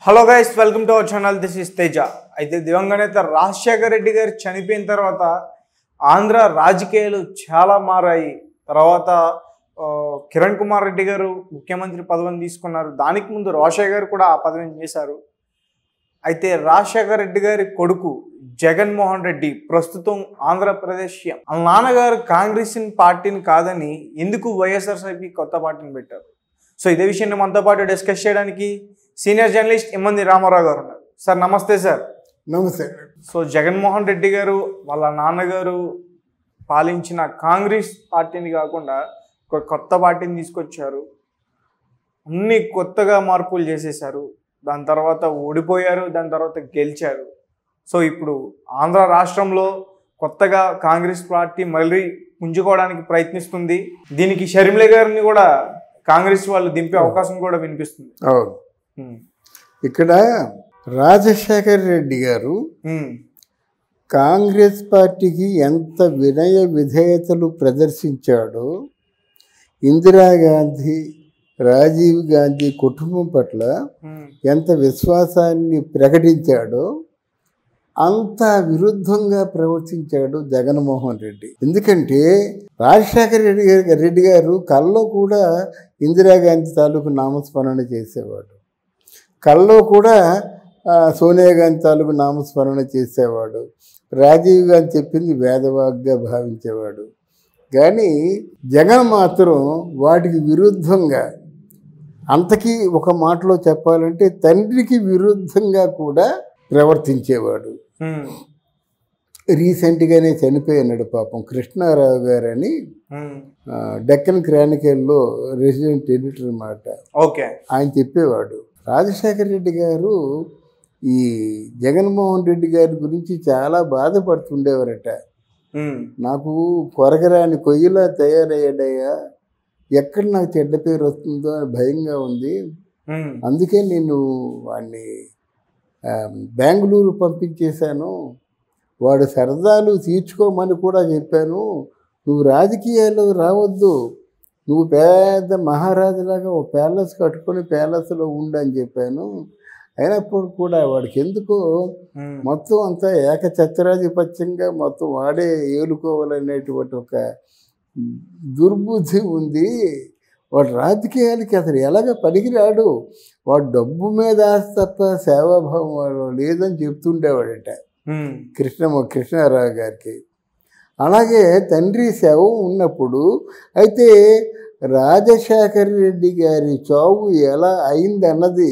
Hello guys welcome to our channel this is Teja అయితే దివంగత నేత రాజశేఖర రెడ్డి గారు చనిపోయిన తర్వాత ఆంధ్ర రాజకీయాలు చాలా మారాయి తర్వాత ఆ, కిరణ్ కుమార్ రెడ్డి గారు ముఖ్యమంత్రి పదవిని తీసుకున్నారు దానికి ముందు రాజశేఖర్ గారు కూడా ఆ పదవిని చేశారు అయితే రాజశేఖర రెడ్డి గారి కొడుకు జగన్మోహన్ రెడ్డి ప్రస్తుతం ఆంధ్రప్రదేశ్ సీఎం. వాళ్ళ నాన్నగారు కాంగ్రెస్ పార్టీని కాదని ఎందుకు వైఎస్ఆర్సీపీ కొత్త పార్టీని పెట్టారు సో ఇదే విషయాన్ని మనతో పాటు డిస్కస్ చేయడానికి సీనియర్ జర్నలిస్ట్ ఇమ్మంది రామారావు గారు ఉన్నారు సార్ నమస్తే సార్ నమస్తే సో జగన్మోహన్ రెడ్డి గారు వాళ్ళ నాన్నగారు పాలించిన కాంగ్రెస్ పార్టీని కాకుండా ఒక కొత్త పార్టీని తీసుకొచ్చారు అన్ని కొత్తగా మార్పులు చేసేసారు దాని తర్వాత ఓడిపోయారు దాని తర్వాత గెలిచారు సో ఇప్పుడు ఆంధ్ర రాష్ట్రంలో కొత్తగా కాంగ్రెస్ పార్టీ మళ్ళీ పుంజుకోవడానికి ప్రయత్నిస్తుంది దీనికి షర్మిల గారిని కూడా కాంగ్రెస్ వాళ్ళు దింపే అవకాశం కూడా వినిపిస్తుంది అవును ఉమ్. ఇక్కడ రాజశేఖర్ రెడ్డి గారు ఉమ్. కాంగ్రెస్ పార్టీకి ఎంత వినయ విధేయతలు ప్రదర్శించాడో ఇందిరాగాంధీ రాజీవ్ గాంధీ కుటుంబం పట్ల ఉమ్. ఎంత విశ్వాసాన్ని ప్రకటించాడో అంత విరుద్ధంగా ప్రవర్తించాడు జగన్మోహన్ రెడ్డి ఎందుకంటే రాజశేఖర రెడ్డి గారు రెడ్డి గారు కల్లో కూడా ఇందిరాగాంధీ తాలూకు నామస్మరణ చేసేవాడు కల్లో కూడా ఆ, సోనియా గాంధీ తాలూకు నామస్మరణ చేసేవాడు రాజీవ్ గాంధీ చెప్పింది వేదవాగ్గా భావించేవాడు కానీ జగన్ మాత్రం వాటికి విరుద్ధంగా అంతకీ ఒక మాటలో చెప్పాలంటే తండ్రికి విరుద్ధంగా కూడా ప్రవర్తించేవాడు ఉమ్. రీసెంట్గానే చనిపోయినాడు పాపం కృష్ణారావు గారని ఉమ్. ఆ, డెక్కన్ క్రానికల్లో రెసిడెంట్ ఎడిటర్ మాట ఓకే ఆయన చెప్పేవాడు రాజశేఖర రెడ్డి గారు ఈ జగన్మోహన్ రెడ్డి గారి గురించి చాలా బాధపడుతుండేవారట ఉమ్. నాకు కొరకరాని కొయ్యలా తయారయ్యాడయ్యా ఎక్కడ నాకు చెడ్డ పేరు వస్తుందో అని భయంగా ఉంది ఉమ్. అందుకే నేను వాడిని ఆ, బెంగళూరు పంపించేశాను వాడు సరదాలు తీర్చుకోమని కూడా చెప్పాను నువ్వు రాజకీయాల్లో రావద్దు నువ్వు పెద్ద మహారాజులాగా ఓ ప్యాలెస్ కట్టుకొని ప్యాలెస్లో ఉండు అని చెప్పాను అయినప్పుడు కూడా వాడికి ఎందుకో ఉమ్. మొత్తం అంతా ఏకఛత్రాధిపత్యంగా మొత్తం వాడే ఏలుకోవాలనేటువంటి ఒక దుర్బుద్ధి ఉంది వాడు రాజకీయాలకి అసలు ఎలాగ పనికిరాడు వాడు డబ్బు మీద ఆశ తప్ప సేవాభావం వాడు లేదని చెప్తుండేవాడట ఉమ్. కృష్ణ కృష్ణారావు గారికి అలాగే తండ్రి శవం ఉన్నప్పుడు అయితే రాజశేఖర రెడ్డి గారి చావు ఎలా అయిందన్నది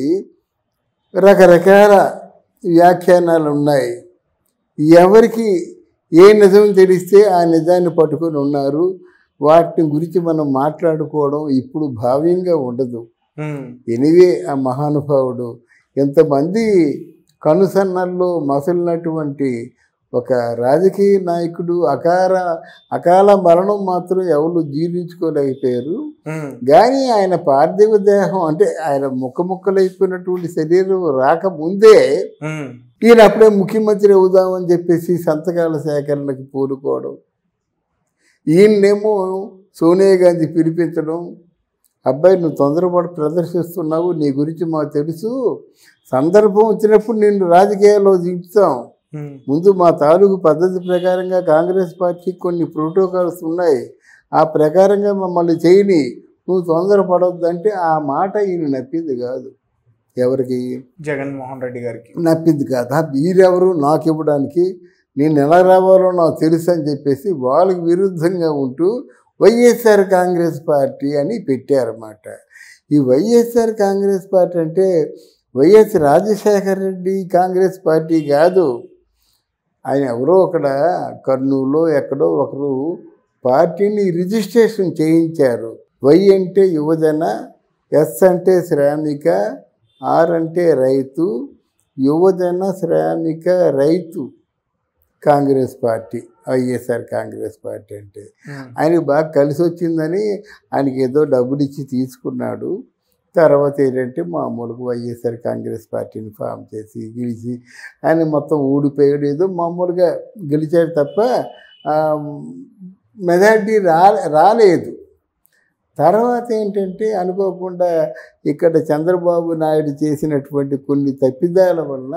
రకరకాల వ్యాఖ్యానాలు ఉన్నాయి ఎవరికి ఏ నిజం తెలిస్తే ఆ నిజాన్ని పట్టుకొని ఉన్నారు వాటిని గురించి మనం మాట్లాడుకోవడం ఇప్పుడు భావ్యంగా ఉండదు ఉమ్. ఎనివే ఆ మహానుభావుడు ఎంతమంది కనుసన్నల్లో మసలినటువంటి ఒక రాజకీయ నాయకుడు అకార అకాల మరణం మాత్రం ఎవరు జీర్ణించుకోలేకపోయారు ఉమ్. కానీ ఆయన పార్థివ దేహం అంటే ఆయన ముక్క ముక్కలైపోయినటువంటి శరీరం రాకముందే ఉమ్. ఈయన అప్పుడే ముఖ్యమంత్రి అవుదామని చెప్పేసి సంతకాల సేకరణకి పూనుకోవడం ఈయన్నేమో సోనియా గాంధీ పిలిపించడం అబ్బాయి నువ్వు తొందరపాటు ప్రదర్శిస్తున్నావు నీ గురించి మాకు తెలుసు సందర్భం వచ్చినప్పుడు నిన్ను రాజకీయాల్లో దించుతాం ఉమ్. ముందు మా తాలూకు పద్ధతి ప్రకారంగా కాంగ్రెస్ పార్టీకి కొన్ని ప్రోటోకాల్స్ ఉన్నాయి ఆ ప్రకారంగా మమ్మల్ని చేయని నువ్వు తొందరపడొద్దు అంటే ఆ మాట ఈయన నప్పింది కాదు ఎవరికి జగన్మోహన్ రెడ్డి గారికి నప్పింది కాదా మీరెవరు నాకు ఇవ్వడానికి నేను ఎలా రావాలో నాకు తెలుసు అని చెప్పేసి వాళ్ళకి విరుద్ధంగా ఉంటూ వైఎస్ఆర్ కాంగ్రెస్ పార్టీ అని పెట్టారన్నమాట ఈ వైఎస్ఆర్ కాంగ్రెస్ పార్టీ అంటే వైఎస్ రాజశేఖర రెడ్డి కాంగ్రెస్ పార్టీ కాదు ఆయన ఎవరో అక్కడ కర్నూలులో ఎక్కడో ఒకరు పార్టీని రిజిస్ట్రేషన్ చేయించారు వై అంటే యువజన ఎస్ అంటే శ్రామిక ఆర్ అంటే రైతు యువజన శ్రామిక రైతు కాంగ్రెస్ పార్టీ వైఎస్ఆర్ కాంగ్రెస్ పార్టీ అంటే ఉమ్. ఆయనకి బాగా కలిసి వచ్చిందని ఆయనకి ఏదో డబ్బులు ఇచ్చి తీసుకున్నాడు తర్వాత ఏంటంటే మామూలుగా వైఎస్ఆర్ కాంగ్రెస్ పార్టీని ఫామ్ చేసి గెలిచి ఆయన మొత్తం ఊడిపోయాడు ఏదో మామూలుగా గెలిచాడు తప్ప మెజార్టీ రా రాలేదు తర్వాత ఏంటంటే అనుకోకుండా ఇక్కడ చంద్రబాబు నాయుడు చేసినటువంటి కొన్ని తప్పిదాల వల్ల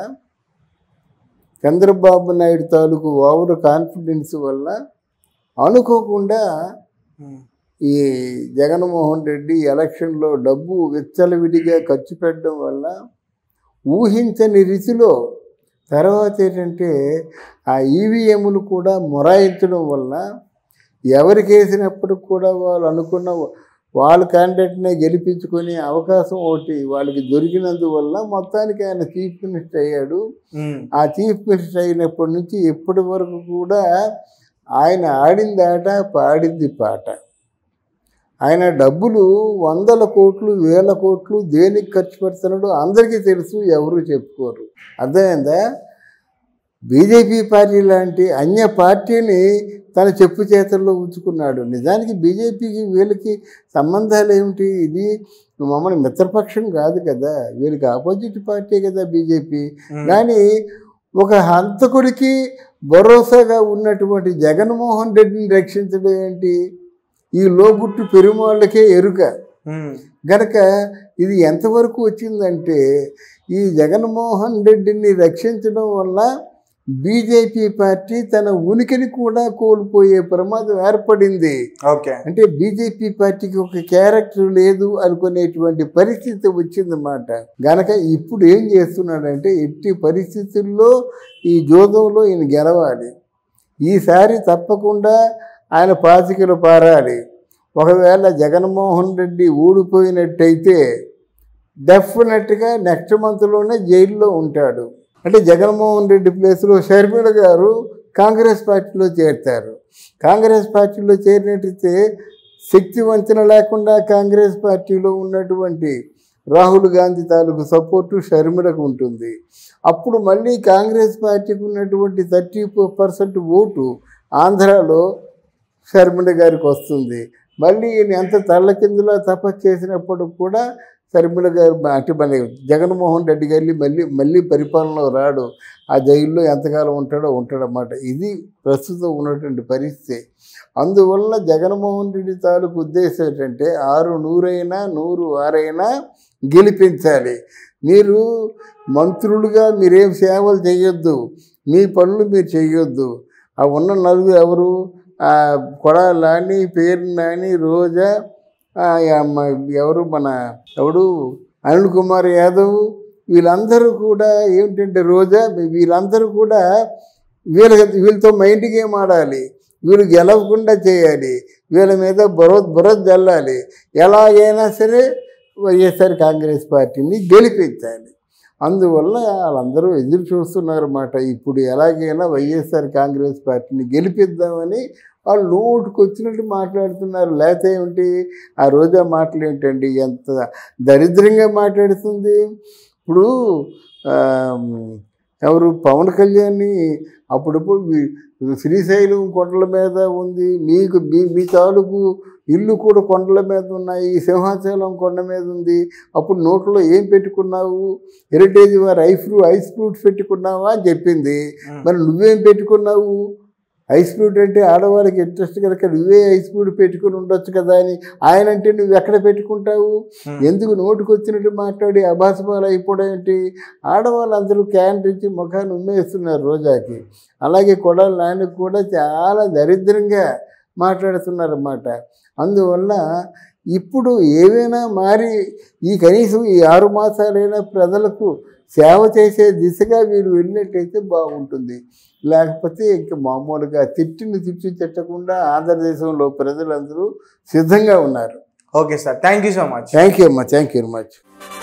చంద్రబాబు నాయుడు తాలూకు ఓవర్ కాన్ఫిడెన్స్ వల్ల అనుకోకుండా ఉమ్, ఈ జగన్మోహన్ రెడ్డి ఎలక్షన్లో డబ్బు విచ్చలవిడిగా ఖర్చు పెట్టడం వల్ల ఊహించని రీతిలో తర్వాత ఏంటంటే ఆ ఈవీఎంలు కూడా మొరాయించడం వల్ల ఎవరికి వేసినప్పటికి కూడా వాళ్ళు అనుకున్న వాళ్ళ క్యాండిడేట్నే గెలిపించుకునే అవకాశం ఒకటి వాళ్ళకి దొరికినందువల్ల మొత్తానికి ఆయన చీఫ్ మినిస్టర్ అయ్యాడు ఉమ్, ఆ చీఫ్ మినిస్టర్ అయినప్పటి నుంచి ఇప్పటి వరకు కూడా ఆయన ఆడింది ఆట పాడింది పాట ఆయన డబ్బులు వందల కోట్లు వేల కోట్లు దేనికి ఖర్చు పెడుతున్నాడో అందరికీ తెలుసు ఎవరు చెప్పుకోరు అర్థమైందా బీజేపీ పార్టీ లాంటి అన్య పార్టీని తన చెప్పు చేతుల్లో ఉంచుకున్నాడు నిజానికి బీజేపీకి వీళ్ళకి సంబంధాలు ఏమిటి ఇది మమ్మల్ని మిత్రపక్షం కాదు కదా వీళ్ళకి ఆపోజిట్ పార్టీ కదా బీజేపీ ఉమ్, కానీ ఒక హంతకుడికి భరోసాగా ఉన్నటువంటి జగన్మోహన్ రెడ్డిని రక్షించడం ఏంటి ఈ లోగుట్టు పెరుమాళ్ళకే ఎరుక ఉమ్, గనక ఇది ఎంతవరకు వచ్చిందంటే ఈ జగన్మోహన్ రెడ్డిని రక్షించడం వల్ల బీజేపీ పార్టీ తన ఉనికిని కూడా కోల్పోయే ప్రమాదం ఏర్పడింది ఓకే అంటే బీజేపీ పార్టీకి ఒక క్యారెక్టర్ లేదు అనుకునేటువంటి పరిస్థితి వచ్చిందన్నమాట గనక ఇప్పుడు ఏం చేస్తున్నాడంటే ఎట్టి పరిస్థితుల్లో ఈ జోదంలో ఈయన గెలవాలి ఈసారి తప్పకుండా ఆయన పాతికలు పారాలి ఒకవేళ జగన్మోహన్ రెడ్డి ఊడిపోయినట్టయితే డెఫినెట్గా నెక్స్ట్ మంత్లోనే జైల్లో ఉంటాడు అంటే జగన్మోహన్ రెడ్డి ప్లేస్లో షర్మిల గారు కాంగ్రెస్ పార్టీలో చేరుతారు కాంగ్రెస్ పార్టీలో చేరినట్టయితే శక్తి వంచన లేకుండా కాంగ్రెస్ పార్టీలో ఉన్నటువంటి రాహుల్ గాంధీ తాలూకు సపోర్టు షర్మిలకు ఉంటుంది అప్పుడు మళ్ళీ కాంగ్రెస్ పార్టీకి ఉన్నటువంటి థర్టీ పర్సెంట్ ఓటు ఆంధ్రాలో షర్మిల గారికి వస్తుంది మళ్ళీ ఈయన ఎంత తల్ల కిందలో తపస్సు చేసినప్పుడు కూడా షర్మిల గారు అంటే మన జగన్మోహన్ రెడ్డి గారి మళ్ళీ మళ్ళీ పరిపాలనలో రాడు ఆ జైల్లో ఎంతకాలం ఉంటాడో ఉంటాడన్నమాట ఇది ప్రస్తుతం ఉన్నటువంటి పరిస్థితి అందువల్ల జగన్మోహన్ రెడ్డి తాలూకు ఉద్దేశం ఏంటంటే ఆరు నూరైనా నూరు ఆరైనా గెలిపించాలి మీరు మంత్రులుగా మీరేం సేవలు చేయొద్దు మీ పనులు మీరు చేయొద్దు ఆ ఉన్న నలుగురు ఎవరు ఆ కొడాలి నాని పేరు నాని రోజా ఆ, అమ్మ ఎవరు మన ఎవడు అనిల్ కుమార్ యాదవ్ వీళ్ళందరూ కూడా ఏమిటంటే రోజా వీళ్ళందరూ కూడా వీళ్ళ వీళ్ళతో మైండ్ గేమ్ ఆడాలి వీళ్ళు గెలవకుండా చేయాలి వీళ్ళ మీద బుర బుర జల్లాలి ఎలాగైనా సరే వైఎస్ఆర్ కాంగ్రెస్ పార్టీని గెలిపించాలి అందువల్ల వాళ్ళందరూ ఎదురు చూస్తున్నారన్నమాట ఇప్పుడు ఎలాగైనా వైఎస్ఆర్ కాంగ్రెస్ పార్టీని గెలిపిద్దామని వాళ్ళు నోటుకు వచ్చినట్టు మాట్లాడుతున్నారు లేకపోతే ఏమిటి ఆ రోజా మాటలు ఏంటండి ఎంత దరిద్రంగా మాట్లాడుతుంది ఇప్పుడు ఆ, ఎవరు పవన్ కళ్యాణ్ని అప్పుడప్పుడు వి- శ్రీశైలం కొండల మీద ఉంది మీకు మీ మీ తాలూకు ఇల్లు కూడా కొండల మీద ఉన్నాయి సింహాచలం కొండ మీద ఉంది అప్పుడు నోట్లో ఏం పెట్టుకున్నావు హెరిటేజ్ వారి ఐ ఫ్రూ ఐస్ ఫ్రూట్స్ పెట్టుకున్నావా అని చెప్పింది ఉమ్, మరి నువ్వేం పెట్టుకున్నావు ఐస్ ఫ్రూట్ అంటే ఆడవాళ్ళకి ఇంట్రెస్ట్ కనుక నువ్వే ఐస్ ఫ్రూట్ పెట్టుకుని ఉండొచ్చు కదా అని ఆయన అంటే నువ్వు ఎక్కడ పెట్టుకుంటావు ఉమ్, ఎందుకు నోటికి వచ్చినట్టు మాట్లాడి అభాసపాలు అయిపోవడం ఏంటి ఆడవాళ్ళందరూ క్యాన్ ఇచ్చి ముఖాన్ని ఉమ్మేస్తున్నారు రోజాకి అలాగే కొడాలి నాయనకు కూడా చాలా దరిద్రంగా మాట్లాడుతున్నారన్నమాట అందువల్ల ఇప్పుడు ఏవైనా మారి ఈ కనీసం ఈ ఆరు మాసాలైనా ప్రజలకు సేవ చేసే దిశగా వీరు వెళ్ళినట్టయితే బాగుంటుంది లేకపోతే ఇంకా మామూలుగా తిట్టిని తిట్టి తిట్టకుండా ఆంధ్రదేశంలో ప్రజలందరూ సిద్ధంగా ఉన్నారు okay sir thank you so much thank you అమ్మా థ్యాంక్ యూ వెరీ మచ్